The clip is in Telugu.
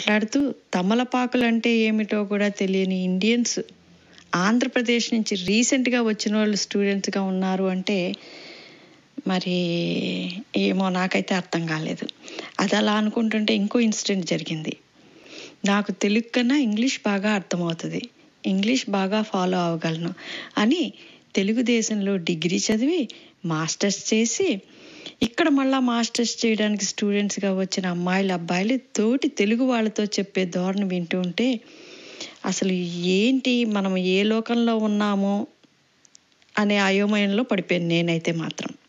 మాట్లాడుతూ తమలపాకులు అంటే ఏమిటో కూడా తెలియని ఇండియన్స్ ఆంధ్రప్రదేశ్ నుంచి రీసెంట్గా వచ్చిన వాళ్ళు స్టూడెంట్స్గా ఉన్నారు అంటే మరి ఏమో నాకైతే అర్థం కాలేదు అది అలా అనుకుంటుంటే ఇంకో ఇన్సిడెంట్ జరిగింది నాకు తెలుగు కన్నా ఇంగ్లీష్ బాగా అర్థమవుతుంది ఇంగ్లీష్ బాగా ఫాలో అవ్వగలను అని తెలుగుదేశంలో డిగ్రీ చదివి మాస్టర్స్ చేసి ఇక్కడ మళ్ళా మాస్టర్స్ చేయడానికి స్టూడెంట్స్గా వచ్చిన అమ్మాయిలు అబ్బాయిలు తోటి తెలుగు వాళ్ళతో చెప్పే ధోరణి వింటూ ఉంటే అసలు ఏంటి మనం ఏ లోకంలో ఉన్నామో అనే అయోమయంలో పడిపోయాను నేనైతే మాత్రం